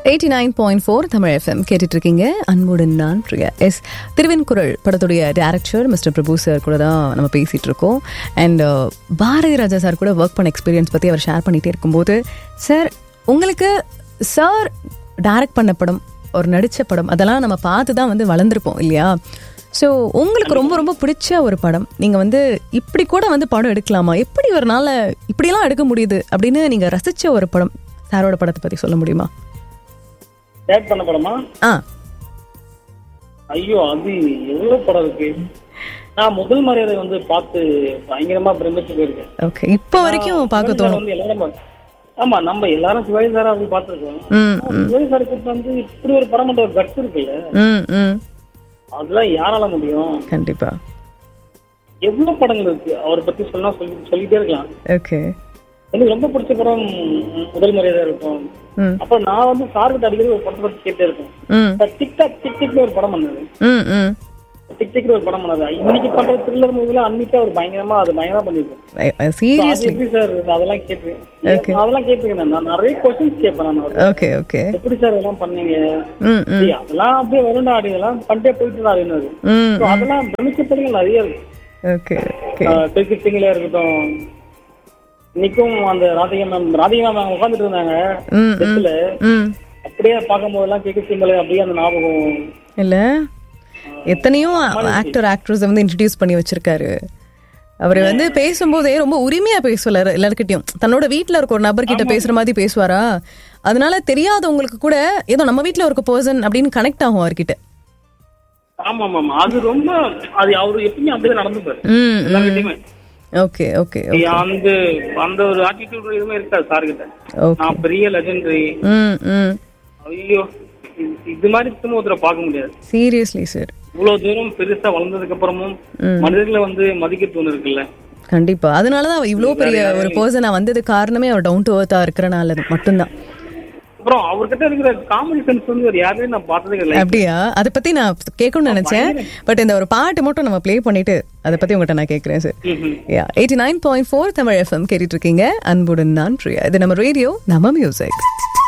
Eighty nine point four Tamil FM கேட்டுட்டு இருக்கீங்க அன்புடன் நான் பிரியா எஸ் திருவெண்குரல் படத்துடைய டேரக்டர் மிஸ்டர் பிரபு சார் கூட தான் நம்ம பேசிட்டு இருக்கோம் அண்ட் பாரதி ராஜா சார் கூட ஒர்க் பண்ண எக்ஸ்பீரியன்ஸ் பற்றி அவர் ஷேர் பண்ணிட்டே இருக்கும்போது சார் உங்களுக்கு சார் டைரக்ட் பண்ண படம் ஒரு நடித்த படம் அதெல்லாம் நம்ம பார்த்து தான் வந்து வளர்ந்துருப்போம் இல்லையா ஸோ உங்களுக்கு ரொம்ப ரொம்ப பிடிச்ச ஒரு படம் நீங்கள் வந்து இப்படி கூட வந்து படம் எடுக்கலாமா எப்படி ஒரு நாள் இப்படியெல்லாம் எடுக்க முடியுது அப்படின்னு நீங்கள் ரசித்த ஒரு படம் சாரோட படத்தை பற்றி சொல்ல முடியுமா டேட் பண்ண படமா ஆ ஐயோ அது எவ்வளவு படம் இருக்கு நான் முதல் மரியாதை வந்து பார்த்து பயங்கரமா பிரமிச்சு போயிருக்கேன் ஓகே இப்போ வரைக்கும் பார்க்க சிவாஜி சார் தோணும் வந்து எல்லாரும் பா- ஆமா நம்ம எல்லாரும் சிவாஜி சார் அப்படி பார்த்திருக்கோம் ம் ம் சிவாஜி சாருக்கு வந்து இப்படி ஒரு படம் பண்ற ஒரு கட்ஸ் இருக்குல்ல ம் ம் அதெல்லாம் யாரால முடியும் கண்டிப்பா எவ்வளவு படங்கள் இருக்கு அவரை பத்தி சொன்னா சொல்லி சொல்லிட்டே இருக்கலாம் ஓகே எனக்கு ரொம்ப பிடிச்ச படம் முதல் மரியாதை இருக்கும் ம் அப்ப நான் வந்து சார்கிட்ட அடிக்கடி ஒரு படத்தை பத்தி கேட்டே இருக்கேன் ம் டிக்டாக் டிக் டிக்னு ஒரு படம் பண்ணது ம் ம் டிக் டிக்னு ஒரு படம் பண்ணது இன்னைக்கு பண்ற த்ரில்லர் மூவில அன்னைக்கு அவர் பயங்கரமா அது பயங்கரமா பண்ணிருக்கேன் அது சீரியஸ்லி எப்படி சார் அதெல்லாம் கேட்டிருக்கேன் அதெல்லாம் கேட்டிருக்கேன் நான் நிறைய கொஸ்டின்ஸ் கேட்பேன் நான் அவர்ட்ட. ஓகே ஓகே எப்படி சார் இதெல்லாம் பண்ணீங்க ம் ம் ஏய், அதெல்லாம் அப்படியே வரும்டா அப்படி இதெல்லாம் பண்ணிட்டே போயிட்டு தான் அப்படின்னு ம் So, அதெல்லாம் பிரமிச்சப்படங்கள் நிறைய இருக்கு ஓகே ஓகே தெற்கு சிங்கில இருக்கட்டும் இன்னைக்கும் அந்த ராதிகா மேம் ராதிகா மேம் உட்காந்துட்டு இருந்தாங்க ம் ம் டெஸ்ட்ல ம் அப்படியே பார்க்கும் போதெல்லாம் கேக்கு சிங்கில அப்படியே அந்த ஞாபகம் இல்ல எத்தனையோ ஆக்டர் ஆக்ட்ரஸ் வந்து இன்ட்ரடியூஸ் பண்ணி வச்சிருக்காரு அவர் வந்து பேசும்போதே ரொம்ப உரிமையா பேசுவார் எல்லார்கிட்டயும் தன்னோட வீட்ல இருக்க ஒரு நபர்கிட்ட பேசுற மாதிரி பேசுவாரா அதனால தெரியாதவங்களுக்கு கூட ஏதோ நம்ம வீட்ல இருக்க பர்சன் அப்படின்னு கனெக்ட் ஆகும் அவர்கிட்ட ஆமா ஆமா ஆமா அது ரொம்ப அது அவரு எப்பயுமே அப்படியே நடந்துப்பாரு ம் எல்லார்கிட்டயுமே ஓகே ஓகே அந்த அந்த ஒரு ஆட்டிடியூட் எதுவுமே இருக்காது சார் கிட்ட ஓகே நான் பெரிய லெஜெண்டரி ம் ம் ஐயோ இது- இது மாதிரி திரும்ப ஒருத்தரை பார்க்க முடியாது சீரியஸ்லி சார் இவ்வளவு தூரம் பெருசா வளர்ந்ததுக்கு அப்புறமும் மனிதர்களை வந்து மதிக்க தோணு இருக்குல்ல கண்டிப்பா அதனாலதான் அவர் இவ்வளோ பெரிய ஒரு பர்சனா வந்தது காரணமே அவர் டவுன் டு earth-ஆ இருக்கிறனால மட்டும்தான் அப்புறம் அவர்கிட்ட இருக்கிற காமெடி சென்ஸ் வந்து வேற யாருமே நான் பார்த்ததே கிடையாது அப்படியா அதை பத்தி நான் கேட்கணும்னு நினைச்சேன் பட் இந்த ஒரு பாட்டு மட்டும் நம்ம ப்ளே பண்ணிட்டு அதை பத்தி உங்கள்கிட்ட நான் கேட்கறேன் சார் ம்ஹும். Yeah eighty nine point four Tamil FM கேட்டுட்டு இருக்கீங்க அன்புடன் நான் பிரியா இது நம்ம ரேடியோ நம்ம மியூசிக்